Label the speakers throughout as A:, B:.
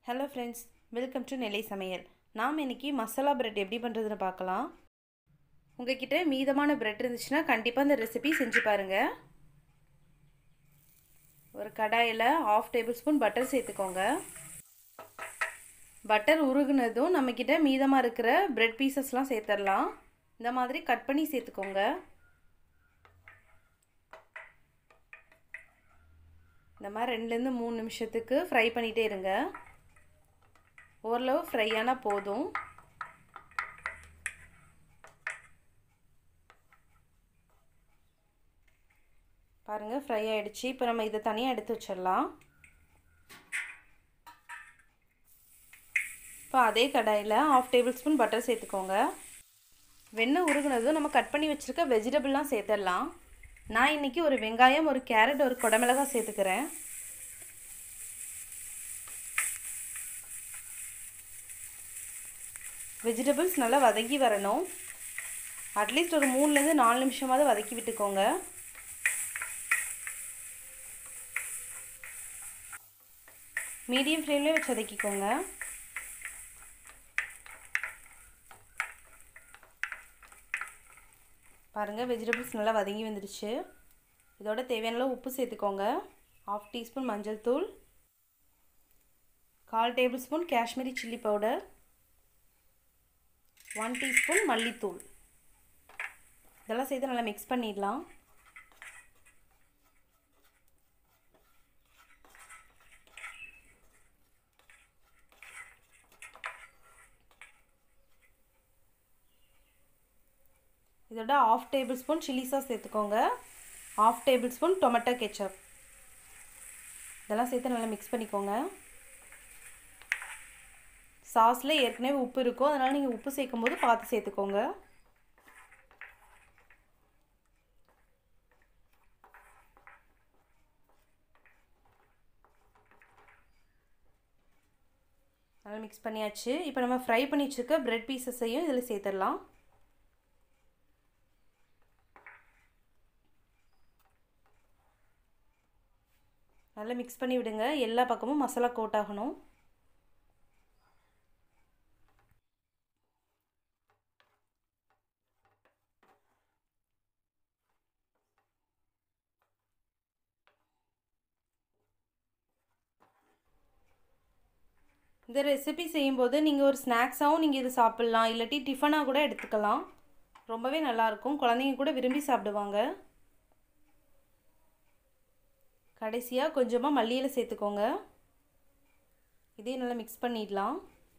A: hello friends welcome to Nellai Samayal நாம் இன்றைக்கி masala bread எப்படி பண்ணுறதுன்னு பார்க்கலாம் உங்ககிட்ட மீதமான பிரெட் இருந்துச்சுன்னா கண்டிப்பாக இந்த ரெசிபி செஞ்சு பாருங்கள் ஒரு கடாயில் ஆஃப் டேபிள் ஸ்பூன் பட்டர் சேர்த்துக்கோங்க பட்டர் உருகுனதும் நம்மக்கிட்ட மீதமாக இருக்கிற பிரெட் பீசஸ்லாம் சேர்த்துடலாம் இந்த மாதிரி கட் பண்ணி சேர்த்துக்கோங்க இந்த மாதிரி ரெண்டுலேருந்து மூணு நிமிஷத்துக்கு ஃப்ரை பண்ணிகிட்டே இருங்க ஓரளவு ஃப்ரை ஆனால் போதும் பாருங்கள் ஃப்ரை ஆகிடுச்சு இப்போ நம்ம இதை தனியாக எடுத்து வச்சிடலாம் இப்போ அதே கடாயில் ஆஃப் டேபிள் ஸ்பூன் பட்டர் சேர்த்துக்கோங்க வெண்ணெய் உருகுனதும் நம்ம கட் பண்ணி வச்சுருக்க வெஜிடபிள்லாம் சேர்த்துடலாம் நான் இன்றைக்கி ஒரு வெங்காயம் ஒரு கேரட் ஒரு குடமிளகாய் சேர்த்துக்கிறேன் வெஜிடபிள்ஸ் நல்லா வதங்கி வரணும் அட்லீஸ்ட் ஒரு மூணுலேருந்து நாலு நிமிஷமாவது வதக்கி விட்டுக்கோங்க மீடியம் ஃப்ளேம்லேயே வச்சு வதக்கிக்கோங்க பாருங்கள் வெஜிடபிள்ஸ் நல்லா வதங்கி வந்துடுச்சு இதோட தேவையான அளவு உப்பு சேர்த்துக்கோங்க ஆஃப் டீஸ்பூன் மஞ்சள் தூள் கால் tablespoon Kashmiri chilli powder one teaspoon மல்லித்தூள் இதெல்லாம் சேர்த்து நல்லா மிக்ஸ் பண்ணிடலாம் இதோட half tablespoon chilli sauce சேர்த்துக்கோங்க half tablespoon tomato ketchup இதெல்லாம் சேர்த்து நல்லா மிக்ஸ் பண்ணிக்கோங்க சாஸில் ஏற்கனவே உப்பு இருக்கும் அதனால் நீங்கள் உப்பு சேர்க்கும் போது பார்த்து சேர்த்துக்கோங்க நல்லா மிக்ஸ் பண்ணியாச்சு இப்போ நம்ம ஃப்ரை பண்ணி வச்சுருக்க ப்ரெட் பீசஸையும் இதில் சேர்த்துடலாம் நல்லா மிக்ஸ் பண்ணி விடுங்க எல்லா பக்கமும் மசாலா கோட் ஆகணும் இந்த ரெசிபி செய்யும்போது நீங்கள் ஒரு ஸ்நாக்ஸாகவும் நீங்கள் இது சாப்பிட்லாம் இல்லாட்டி டிஃபனாக கூட எடுத்துக்கலாம் ரொம்பவே நல்லாயிருக்கும் குழந்தைங்க கூட விரும்பி சாப்பிடுவாங்க கடைசியாக கொஞ்சமாக மல்லியில் சேர்த்துக்கோங்க இதையும் நல்லா மிக்ஸ் பண்ணிடலாம்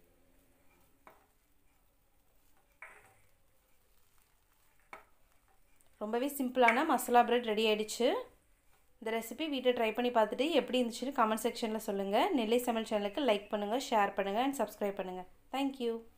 A: ரொம்பவே சிம்பிளான மசாலா பிரெட் ரெடி ஆகிடுச்சு இந்த ரெசிபி வீட்டை ட்ரை பண்ணி பார்த்துட்டு எப்படி இருந்துச்சுன்னு கமெண்ட் செக்ஷனில் சொல்லுங்கள் நெல்லை சமையல் சேனலுக்கு லைக் பண்ணுங்கள் ஷேர் பண்ணுங்கள் அண்ட் சப்ஸ்கிரைப் பண்ணுங்கள் தேங்க்யூ